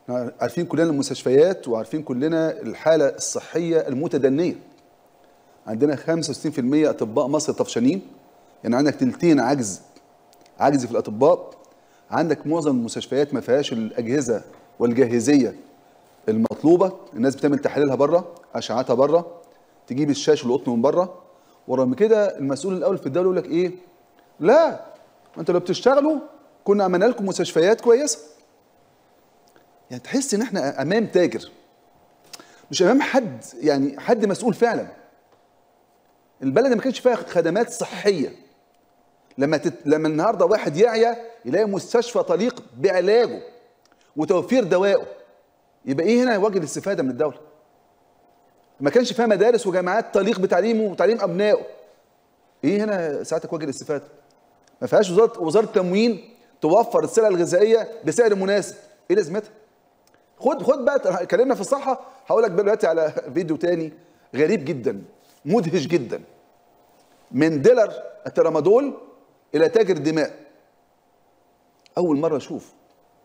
إحنا عارفين كلنا المستشفيات وعارفين كلنا الحاله الصحيه المتدنيه عندنا 65% اطباء مصر طفشانين يعني عندك تلتين عجز عجز في الاطباء عندك معظم المستشفيات ما فيهاش الاجهزه والجاهزيه المطلوبه الناس بتعمل تحاليلها بره اشعاعاتها بره تجيب الشاش والقطن من بره ورغم كده المسؤول الاول في الدوله يقول لك ايه لا ما انتوا لو بتشتغلوا كنا عملنا لكم مستشفيات كويسه يعني تحس ان احنا امام تاجر مش امام حد يعني حد مسؤول فعلا البلد ما كانش فيها خدمات صحيه لما تت... لما النهارده واحد يعيا يلاقي مستشفى طليق بعلاجه وتوفير دوائه يبقى ايه هنا وجه الاستفاده من الدوله ما كانش فيها مدارس وجامعات تليق بتعليمه وتعليم ابنائه ايه هنا ساعتك وجه الاستفاده ما فيهاش وزاره وزاره تموين توفر السلع الغذائيه بسعر مناسب ايه لازمتها خد خد بقى اتكلمنا في الصحه هقول لك دلوقتي على فيديو تاني غريب جدا مدهش جدا من ديلر الترامادول الى تاجر دماء اول مره اشوف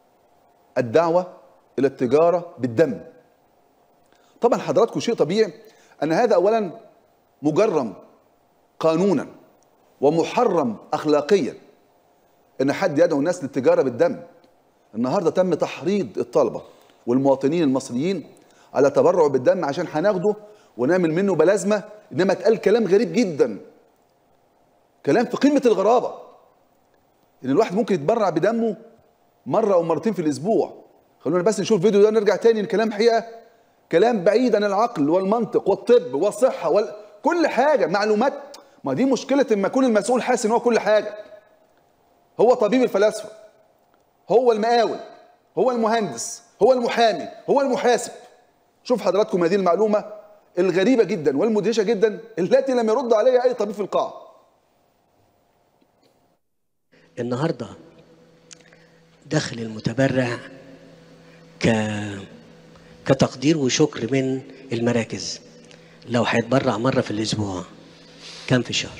الدعوه الى التجاره بالدم طبعا حضراتكم شيء طبيعي ان هذا اولا مجرم قانونا ومحرم اخلاقيا ان حد يدعو الناس للتجاره بالدم النهارده تم تحريض الطلبه والمواطنين المصريين على تبرع بالدم عشان هناخده ونعمل منه بلازمه انما اتقال كلام غريب جدا كلام في قمه الغرابه ان الواحد ممكن يتبرع بدمه مره او مرتين في الاسبوع خلونا بس نشوف الفيديو ده نرجع تاني الكلام حقيقه كلام بعيد عن العقل والمنطق والطب والصحه وال... كل حاجه معلومات ما دي مشكله اما يكون المسؤول حاسس ان هو كل حاجه هو طبيب الفلاسفه هو المقاول هو المهندس هو المحامي هو المحاسب شوف حضراتكم هذه المعلومه الغريبه جدا والمدهشه جدا التي لم يرد عليها اي طبيب في القاعه النهارده دخل المتبرع ك كتقدير وشكر من المراكز لو هيتبرع مره في الاسبوع كم في الشهر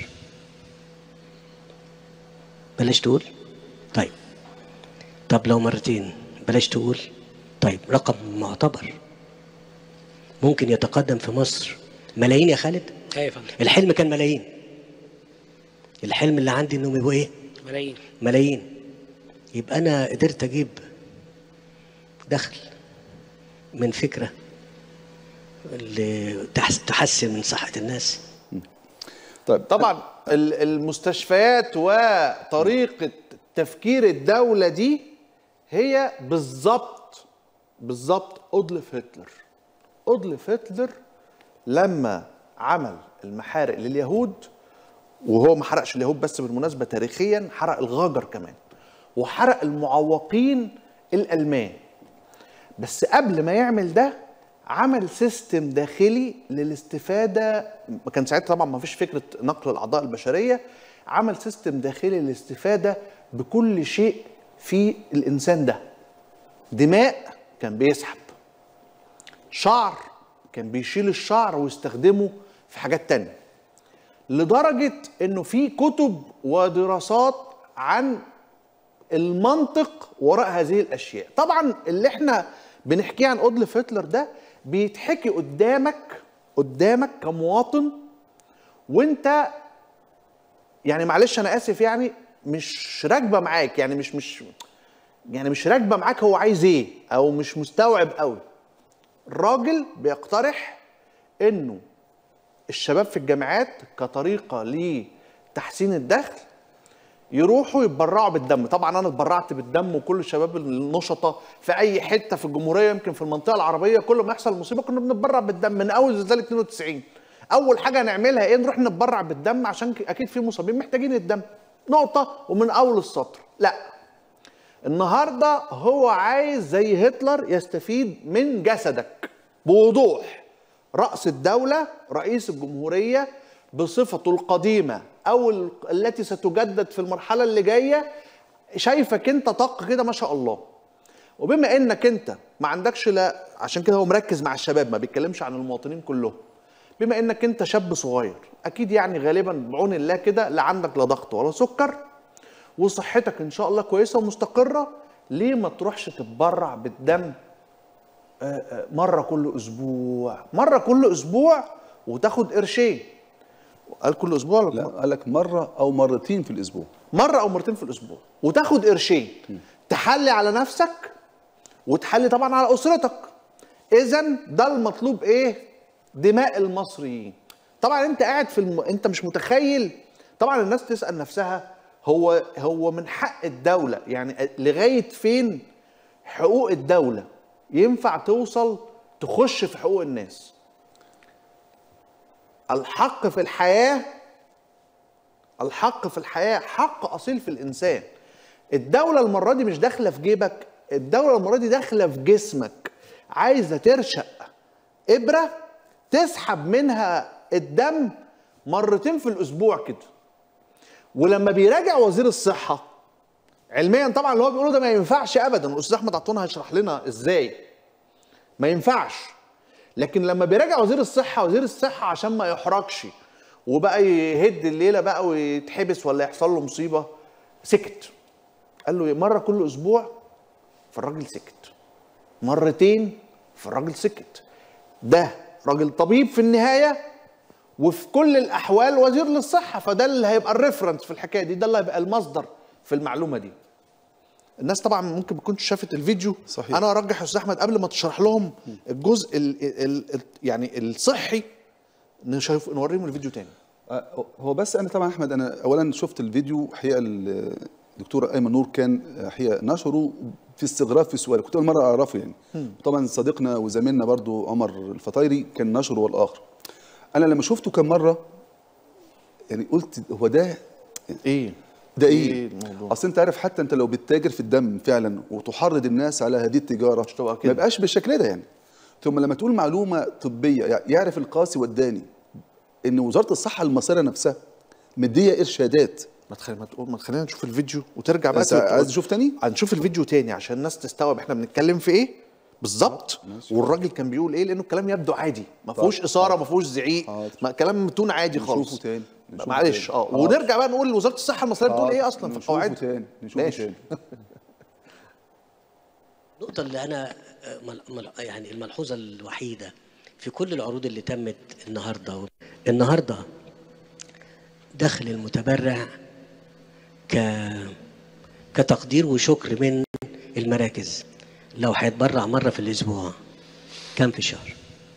بلاش تقول طيب طب لو مرتين بلاش تقول طيب رقم معتبر ممكن يتقدم في مصر ملايين يا خالد ايوه يا فندم الحلم كان ملايين الحلم اللي عندي انهم يبقوا ايه ملايين ملايين يبقى انا قدرت اجيب دخل من فكره اللي تحس- تحسن من صحه الناس طيب طبعا ال- المستشفيات وطريقه تفكير الدوله دي هي بالظبط بالظبط ادلف هتلر ادلف هتلر لما عمل المحارق لليهود وهو ما حرقش اليهود بس بالمناسبه تاريخيا حرق الغاجر كمان وحرق المعوقين الالمان بس قبل ما يعمل ده عمل سيستم داخلي للاستفاده ما كان ساعتها طبعا ما فيش فكره نقل الاعضاء البشريه عمل سيستم داخلي للاستفاده بكل شيء في الانسان ده دماء كان بيسحب شعر كان بيشيل الشعر ويستخدمه في حاجات تانية لدرجة انه في كتب ودراسات عن المنطق وراء هذه الاشياء طبعا اللي احنا بنحكيه عن ادلف هتلر ده بيتحكي قدامك قدامك كمواطن وانت يعني معلش انا اسف يعني مش راكبه معاك يعني مش مش يعني مش راكبه معاك هو عايز ايه او مش مستوعب قوي الراجل بيقترح انه الشباب في الجامعات كطريقه لتحسين الدخل يروحوا يتبرعوا بالدم طبعا انا اتبرعت بالدم وكل الشباب النشطه في اي حته في الجمهوريه يمكن في المنطقه العربيه كل ما يحصل مصيبه كنا بنتبرع بالدم من اول زلزال 92 اول حاجه نعملها ايه نروح نتبرع بالدم عشان ك- اكيد في مصابين محتاجين الدم نقطه ومن اول السطر لا النهارده هو عايز زي هتلر يستفيد من جسدك بوضوح رأس الدولة رئيس الجمهورية بصفته القديمة أو ال- التي ستجدد في المرحلة اللي جاية شايفك أنت طاق كده ما شاء الله وبما انك انت ما عندكش لا عشان كده هو مركز مع الشباب ما بيتكلمش عن المواطنين كلهم بما انك انت شاب صغير اكيد يعني غالبا بعون الله كده لا عندك لا ضغط ولا سكر وصحتك ان شاء الله كويسه ومستقره ليه ما تروحش تتبرع بالدم آه، آه، مره كل اسبوع مره كل اسبوع وتاخد قرشين قال كل اسبوع ولا لا مرة؟ قال لك مره او مرتين في الاسبوع مره او مرتين في الاسبوع وتاخد قرشين تحلي على نفسك وتحلي طبعا على اسرتك اذا ده المطلوب ايه دماء المصريين طبعا انت قاعد في الم... انت مش متخيل طبعا الناس تسال نفسها هو هو من حق الدوله يعني لغايه فين حقوق الدوله ينفع توصل تخش في حقوق الناس الحق في الحياه الحق في الحياة حق أصيل في الإنسان الدولة المرة دي مش داخلة في جيبك الدولة المرة دي داخلة في جسمك عايزة ترشق إبرة تسحب منها الدم مرتين في الأسبوع كده ولما بيراجع وزير الصحة علميا طبعا اللي هو بيقوله ده ما ينفعش أبدا الأستاذ أحمد عطون هيشرح لنا إزاي ما ينفعش لكن لما بيراجع وزير الصحه وزير الصحه عشان ما يحرجش وبقى يهد الليله بقى ويتحبس ولا يحصل له مصيبه سكت قال له مره كل اسبوع فالراجل سكت مرتين فالراجل سكت ده راجل طبيب في النهايه وفي كل الاحوال وزير للصحه فده اللي هيبقى الريفرنس في الحكايه دي ده اللي هيبقى المصدر في المعلومه دي الناس طبعا ممكن ما تكونش شافت الفيديو صحيح. انا ارجح يا استاذ احمد قبل ما تشرح لهم الجزء ال ال ال يعني الصحي نشوف نوريهم الفيديو تاني آه، هو بس انا طبعا احمد انا اولا شفت الفيديو حقيقه الدكتور ايمن نور كان حقيقه نشره في استغراب في سؤال كنت اول مره اعرفه يعني طبعا صديقنا وزميلنا برضو عمر الفطايري كان نشره والاخر انا لما شفته كم مره يعني قلت هو ده ايه ده إيه ايه؟ الموضوع؟ اصل انت عارف حتى انت لو بتتاجر في الدم فعلا وتحرض الناس على هذه التجاره مش تبقى ما كده. يبقاش بالشكل ده يعني ثم لما تقول معلومه طبيه يع- يعرف القاسي والداني ان وزاره الصحه المصريه نفسها مديه ارشادات ما تخلي ما تقول ما تخلينا نشوف الفيديو وترجع بقى بس تقول- عايز تشوف تاني؟ هنشوف الفيديو تاني عشان الناس تستوعب احنا بنتكلم في ايه بالظبط ماشي. والراجل كان بيقول ايه لانه الكلام يبدو عادي ما فيهوش اثاره ما فيهوش زعيق حاضر. ما كلام متون عادي نشوفه خالص تاني، نشوفه معلش تاني. اه حاضر. ونرجع بقى نقول وزاره الصحه المصريه بتقول ايه اصلا في نشوفه القواعد تاني نشوفه ماشي. تاني النقطة اللي أنا آه، مل- مل- يعني الملحوظة الوحيدة في كل العروض اللي تمت النهاردة النهاردة دخل المتبرع ك كتقدير وشكر من المراكز لو هيتبرع مرة في الأسبوع كم في الشهر؟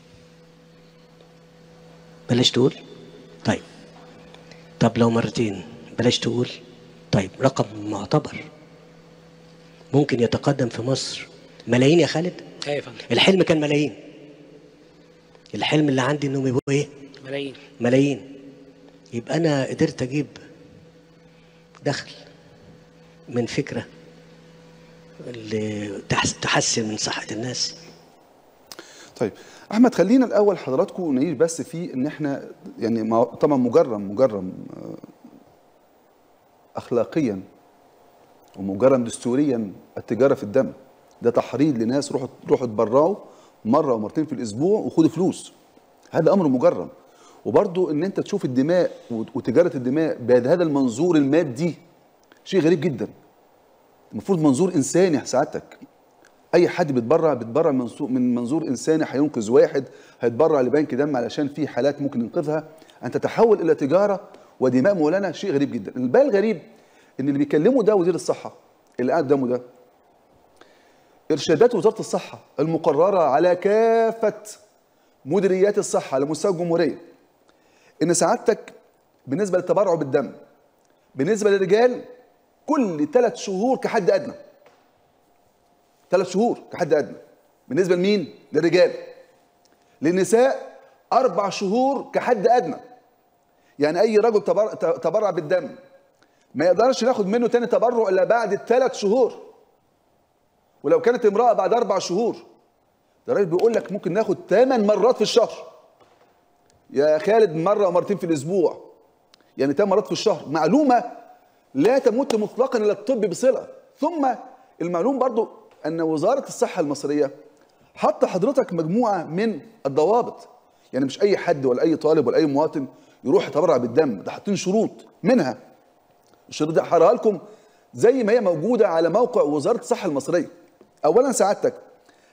بلاش تقول؟ طيب طب لو مرتين بلاش تقول؟ طيب رقم معتبر ممكن يتقدم في مصر ملايين يا خالد ايوه يا فندم الحلم كان ملايين الحلم اللي عندي انهم يبقوا ايه ملايين ملايين يبقى انا قدرت اجيب دخل من فكره اللي تحس- تحسن من صحه الناس طيب احمد خلينا الاول حضراتكم نعيش بس في ان احنا يعني مع- طبعا مجرم مجرم آه، اخلاقيا ومجرم دستوريا التجاره في الدم ده تحريض لناس روحوا روحوا اتبرعوا مره ومرتين في الاسبوع وخدوا فلوس هذا امر مجرم وبرضو ان انت تشوف الدماء وت- وتجاره الدماء بهذا المنظور المادي شيء غريب جدا المفروض منظور انساني سعادتك اي حد بيتبرع بيتبرع من منظور- من منظور انساني هينقذ واحد هيتبرع لبنك دم علشان في حالات ممكن ينقذها ان تتحول الى تجاره ودماء مولانا شيء غريب جدا البال الغريب ان اللي بيكلمه ده وزير الصحه اللي قاعد قدامه ده ارشادات وزاره الصحه المقرره على كافه مديريات الصحه على مستوى الجمهوريه ان سعادتك بالنسبه للتبرع بالدم بالنسبه للرجال كل ثلاث شهور كحد ادنى ثلاث شهور كحد ادنى بالنسبه لمين؟ للرجال للنساء اربع شهور كحد ادنى يعني اي رجل تبر- ت- تبرع بالدم ما يقدرش ناخد منه تاني تبرع الا بعد الثلاث شهور ولو كانت امراه بعد اربع شهور ده الراجل بيقول لك ممكن ناخد ثمان مرات في الشهر يا خالد مره ومرتين في الاسبوع يعني ثمان مرات في الشهر معلومه لا تمت مطلقا الى الطب بصله ثم المعلوم برضو ان وزاره الصحه المصريه حط حضرتك مجموعه من الضوابط يعني مش اي حد ولا اي طالب ولا اي مواطن يروح يتبرع بالدم ده حاطين شروط منها الشروط دي هقراها لكم زي ما هي موجوده على موقع وزاره الصحه المصريه اولا سعادتك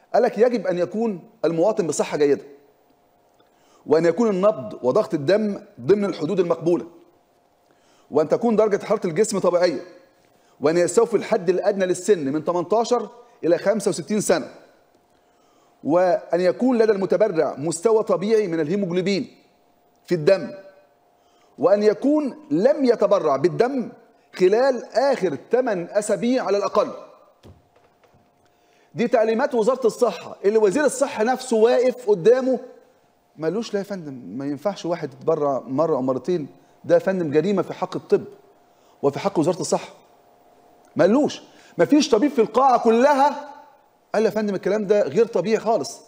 قال لك يجب ان يكون المواطن بصحه جيده وان يكون النبض وضغط الدم ضمن الحدود المقبوله وان تكون درجه حراره الجسم طبيعيه وان يستوفي الحد الادنى للسن من 18 الى 65 سنه وان يكون لدى المتبرع مستوى طبيعي من الهيموجلوبين في الدم وان يكون لم يتبرع بالدم خلال اخر 8 اسابيع على الاقل دي تعليمات وزاره الصحه اللي وزير الصحه نفسه واقف قدامه مالوش لا يا فندم ما ينفعش واحد يتبرع مره او مرتين ده يا فندم جريمه في حق الطب وفي حق وزاره الصحه مالوش مفيش طبيب في القاعه كلها قال يا فندم الكلام ده غير طبيعي خالص